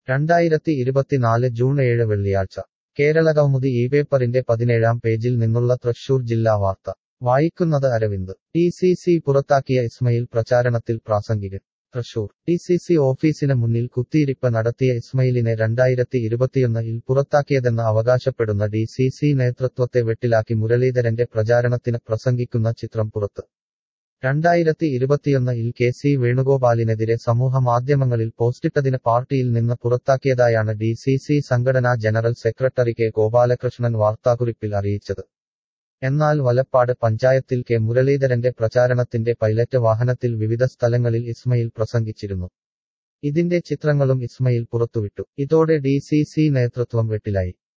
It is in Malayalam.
രണ്ടായിരത്തി ഇരുപത്തിനാല് ജൂൺ ഏഴ് വെള്ളിയാഴ്ച കേരളകൗമുദി ഈ പേപ്പറിന്റെ പതിനേഴാം പേജിൽ നിന്നുള്ള തൃശൂർ ജില്ലാ വാർത്ത വായിക്കുന്നത് അരവിന്ദ് ടി സി സി പുറത്താക്കിയ ഇസ്മയിൽ പ്രചാരണത്തിൽ പ്രാസംഗികൻ തൃശൂർ ടി സി സി ഓഫീസിന് മുന്നിൽ കുത്തിയിരിപ്പ് നടത്തിയ ഇസ്മയിലിനെ രണ്ടായിരത്തി ഇരുപത്തിയൊന്നിൽ പുറത്താക്കിയതെന്ന് അവകാശപ്പെടുന്ന ഡി സി സി നേതൃത്വത്തെ വെട്ടിലാക്കി മുരളീധരന്റെ പ്രചാരണത്തിന് പ്രസംഗിക്കുന്ന ചിത്രം പുറത്ത് രണ്ടായിരത്തി ഇരുപത്തിയൊന്നിൽ കെ സി വേണുഗോപാലിനെതിരെ സമൂഹ മാധ്യമങ്ങളിൽ പോസ്റ്റിട്ടതിന് പാർട്ടിയിൽ നിന്ന് പുറത്താക്കിയതായാണ് ഡി സി സി സംഘടനാ ജനറൽ സെക്രട്ടറി കെ ഗോപാലകൃഷ്ണൻ വാർത്താക്കുറിപ്പിൽ അറിയിച്ചത് എന്നാൽ വലപ്പാട് പഞ്ചായത്തിൽ കെ മുരളീധരന്റെ പ്രചാരണത്തിന്റെ പൈലറ്റ് വാഹനത്തിൽ വിവിധ സ്ഥലങ്ങളിൽ ഇസ്മയിൽ പ്രസംഗിച്ചിരുന്നു ഇതിന്റെ ചിത്രങ്ങളും ഇസ്മയിൽ പുറത്തുവിട്ടു ഇതോടെ ഡി സി സി നേതൃത്വം വെട്ടിലായി